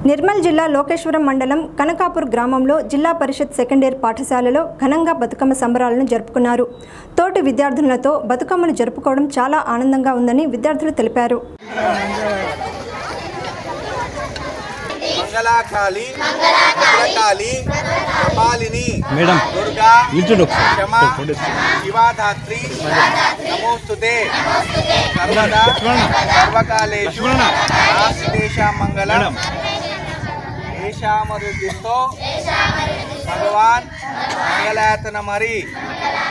నిర్మల్ జిల్లా లోకేశ్వరం మండలం కనకాపూర్ గ్రామంలో జిల్లా పరిషత్ సెకండ్ ఇయర్ పాఠశాలలో ఘనంగా బతుకమ్మ సంబరాలను జరుపుకున్నారు తోటి విద్యార్థులతో బతుకమ్మను జరుపుకోవడం చాలా ఆనందంగా ఉందని విద్యార్థులు తెలిపారు మంగళాకాళి భద్రకాళి కపాలిని మేడం దుర్గా నిల్చుండు క్షమా శివాధాత్రి నమోస్తుతే సర్వదా సర్వకాలేషు నాస్తిదేశాం మంగళం ఏషామరుద్ధితో భగవాన్ మంగళాతన మరి